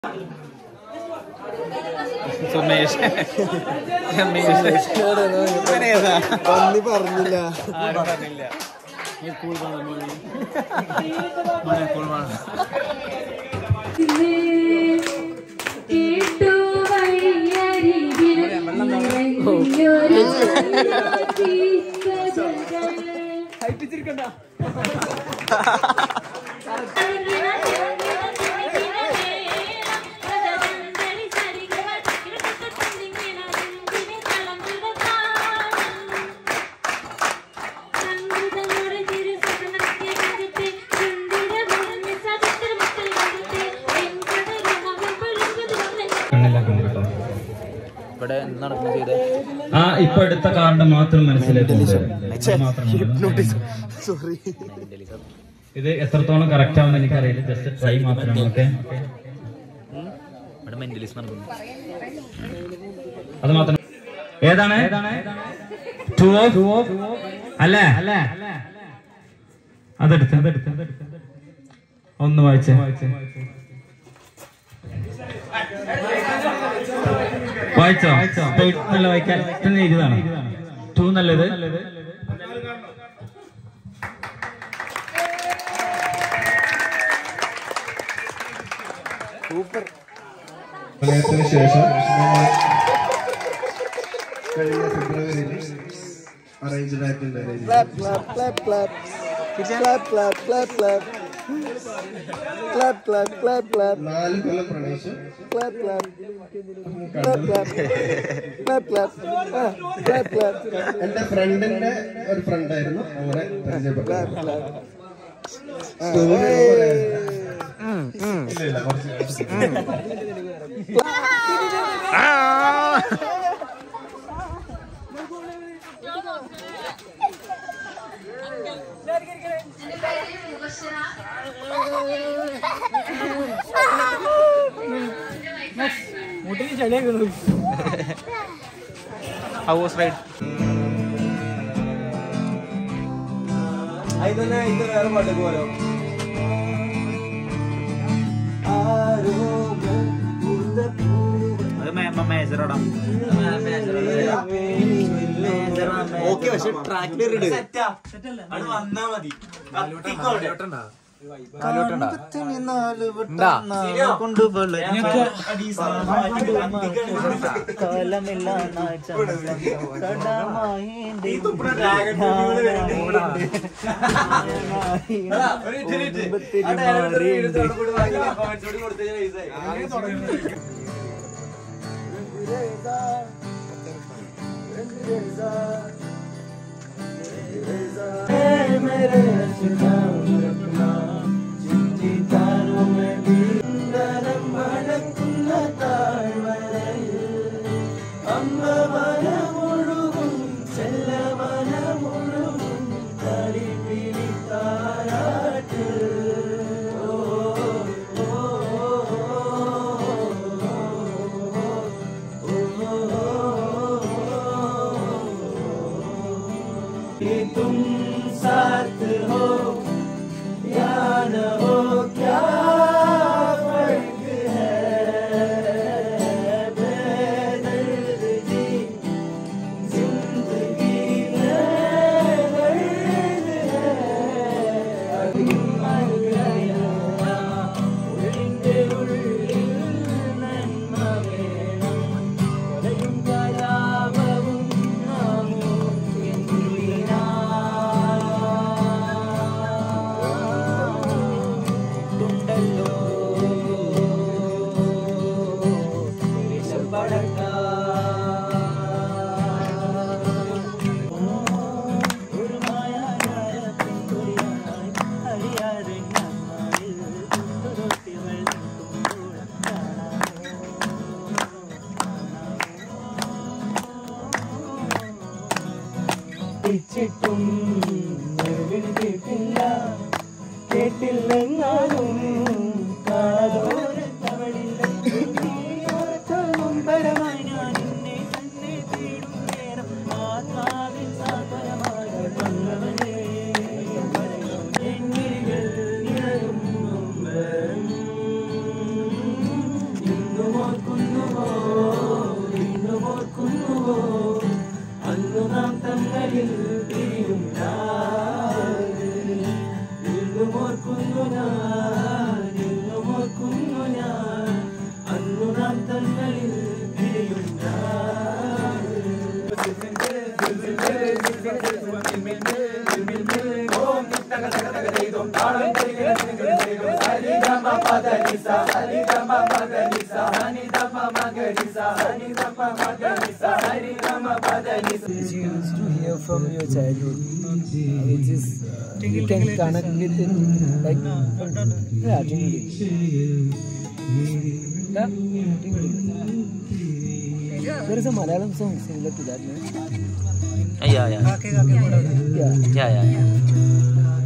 സുമേഷ് രമേഷ് ഇവനേതാ? പന്നി പറഞ്ഞില്ല ആരും പറഞ്ഞില്ല മോനെ, cool വേണം. കേട്ടു വഴിയരികിൽ നിറഞ്ഞൊരു ചീത്തകൾ. ഇവിടെ എന്ത് നടക്കുന്നു ചെയ്തേ ആ ഇപ്പൊ എടുത്ത കാർഡ് മാത്രം മനസ്സിലേക്ക് മാത്രം സോറി ഇത് എത്രത്തോളം കറക്റ്റ് ആവുന്ന എനിക്കറിയില്ല ജസ്റ്റ് ട്രൈ മാത്രമാണ് ഓക്കെ ഇവിടെ മെന്റലിസ്റ്റ് നടക്കുന്നു അത് മാത്രം ഏതാണ് ടു ഓ അല്ലേ അല്ലേ അതെടുത്ത് അതെടുത്ത് ഒന്ന് വായിച്ചേ വായിച്ചോ നല്ല വായിക്കാൻ ഇഷ്ടം എഴുതാണ് ടു നല്ലത് പ്രളയത്തിന് ശേഷം നമ്മൾ കഴിഞ്ഞ ഫെബ്രുവരിയിൽ അറേഞ്ച്ഡ് ആയിട്ടുള്ള ഒരു clap clap clap clap clap clap clap clap clap clap clap നാല് കൊല്ലം പ്രണയിച്ചു clap clap clap clap clap clap ആ ക്ലാപ്പ് ക്ലാപ്പ് എന്റെ ഫ്രണ്ടിന്റെ ഒരു ഫ്രണ്ടായിരുന്നു അങ്ങനെ പരിചയപ്പെട്ടത് സ്റ്റോറി ഇല്ല ഇല്ല കുറച്ച് ഹൗസ് റൈഡ് അത് മേജറോടാ ഓക്കെ പക്ഷെ ട്രാക്കിൽ Which you used to hear from your childhood, which is uh, you can connect with it, like yeah, tingling. Yeah, tingling. There is a Malayalam song similar to that, no? Yeah, yeah. Yeah. Yeah, yeah, yeah.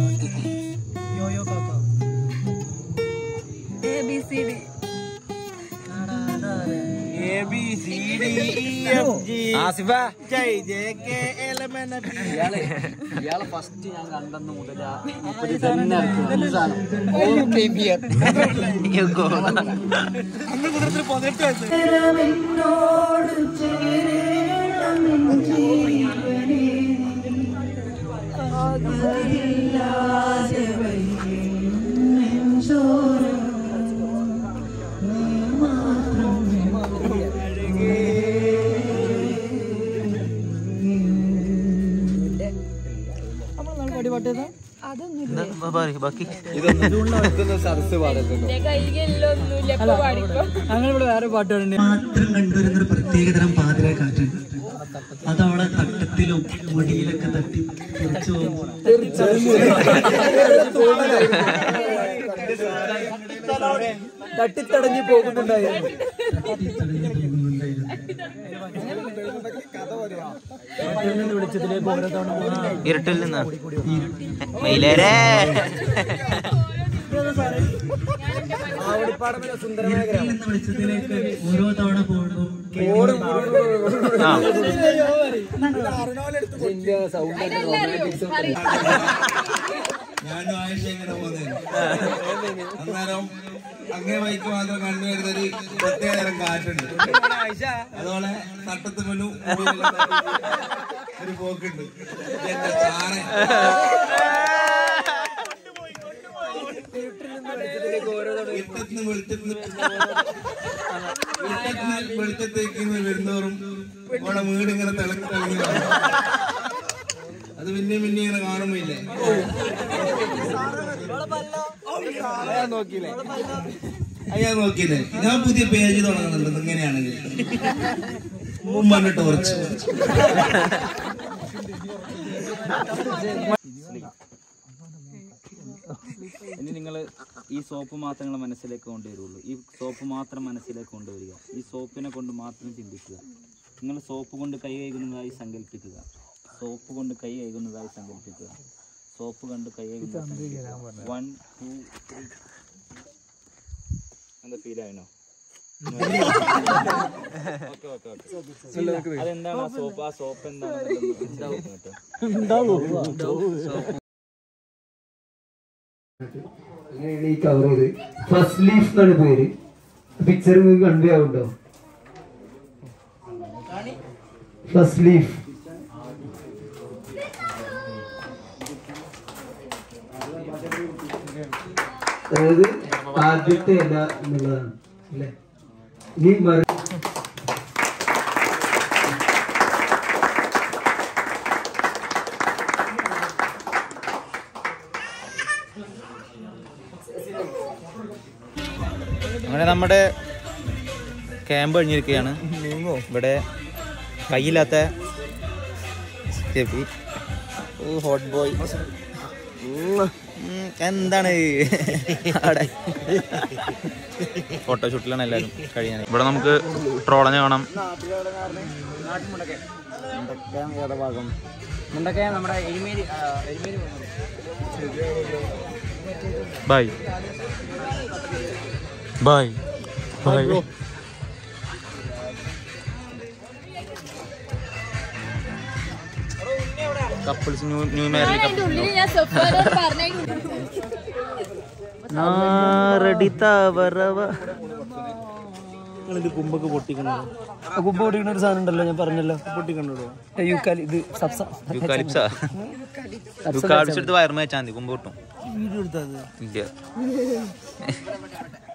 ഇയാളെ first ഞാൻ കണ്ടെന്ന് മുതൽ മുപ്പത് തന്നെ ഇറക്കി. ഈ സാധനം. All came here. You go. എന്നോട് ചേരണമെൻ ജീവനേ അതില്ലാതെ വയ്യെൻ ചോരം ബാക്കി ഞങ്ങളിവിടെ വേറെ പാട്ടുകളുണ്ട് മാത്രം കണ്ടുവരുന്നൊരു പ്രത്യേകതരം പാതിര കാറ്റുണ്ട് അതവിടെ തട്ടത്തിലും മുടിയിലൊക്കെ തട്ടി തെറിച്ചു പോകും തട്ടിത്തടഞ്ഞു പോകുന്നുണ്ടായിരുന്നു വിളിച്ചതിലേക്ക് ഓരോ തവണ ഇരുട്ടിൽ നിന്ന് മയിലേരേ ഇരുട്ടിൽ നിന്ന് വെളിച്ചത്തിലേക്ക് ഓരോ തവണ പോകുമ്പോൾ ആ സൗണ്ട് ഞാനും ആയിഷ ഇങ്ങനെ പോകുന്നത് അന്നേരം അങ്ങേ ബൈക്ക് മാത്രം കണ്ടുവരുന്നൊരു പ്രത്യേക തരം കാറ്റുണ്ട് അതുപോലെ തട്ടത്ത് മുന്നും ഒരു പോക്കുണ്ട് എന്റെ സാറേ ഇരുട്ടത്തിന് വെളിച്ചത്തിന് ഇരുട്ടത്തിന് വെളിച്ചത്തേക്ക് ഇങ്ങനെ വരുന്നവരും ഇവിടെ വീട് ഇങ്ങനെ തിളങ്ങി തിളങ്ങി വരും. അത് പിന്നെയും പിന്നെയും ഇങ്ങനെ കാണുമ്പോ ഇല്ലേ അയ്യാ നോക്കിയില്ലേ ഞാൻ പുതിയ പേജ് തുടങ്ങുന്നുണ്ട് ഇങ്ങനെയാണെങ്കിൽ മുമ്പ് ടോർച്ച് ഇനി നിങ്ങൾ ഈ സോപ്പ് മാത്രം നിങ്ങളെ മനസ്സിലേക്ക് കൊണ്ടുവരുള്ളൂ ഈ സോപ്പ് മാത്രം മനസ്സിലേക്ക് കൊണ്ടുവരിക ഈ സോപ്പിനെ കൊണ്ട് മാത്രം ചിന്തിക്കുക നിങ്ങൾ സോപ്പ് കൊണ്ട് കൈ കഴുകുന്നതായി സങ്കല്പിക്കുക സോപ്പ് കൊണ്ട് കൈ കഴുകുന്നതായി സങ്കല്പിക്കുക സോപ്പ് കൊണ്ട് കൈ കഴുകുന്നത് വൺ ടു ത്രീ എന്താ ഫീൽ ആയിനോ ഓക്കെ ഓക്കെ ഓക്കെ അതെന്താണ് ആ സോപ്പ് ആ സോപ്പ് എന്താണ് അങ്ങനെയാണ് ഈ കവർ ചെയ്ത് ഫസ്റ്റ് ലീഫ് എന്നാണ് പേര് പിക്ചർ നിങ്ങൾക്ക് കൺവേ ആവുണ്ടോ ഫസ്റ്റ് ലീഫ് അതായത് ആദ്യത്തെ ഇല എന്നുള്ളതാണ് അല്ലേ ഇനി മറു അങ്ങനെ നമ്മുടെ ക്യാമ്പ് കഴിഞ്ഞിരിക്കുകയാണ് ഇവിടെ കയ്യില്ലാത്ത സ്റ്റെഫി ഓ ഹോട്ട് ബോയ് എന്താണ് അവിടെ ഫോട്ടോഷൂട്ടിലാണ് എല്ലാവരും കഴിയാൻ ഇവിടെ നമുക്ക് ട്രോളഞ്ഞ കാണാം മുണ്ടക്കയ നമ്മുടെ Erumeli Erumeli bye bye bye couples new new marriage കുമ്പൊക്കെ പൊട്ടിക്കണോ കുമ്പ് പൊട്ടിക്കണ ഒരു സാധനം ഉണ്ടല്ലോ ഞാൻ പറഞ്ഞല്ലോ പൊട്ടിക്കണോ യൂക്കാലി ഇത് സബ്സ യുക്കാലിപ്സാ യുക്കാലിപ്സ് എടുത്ത് വയറുമ വെച്ചാൽ മതി കുമ്പ് കിട്ടും വീഡിയോ എടുത്തത് ഇല്ല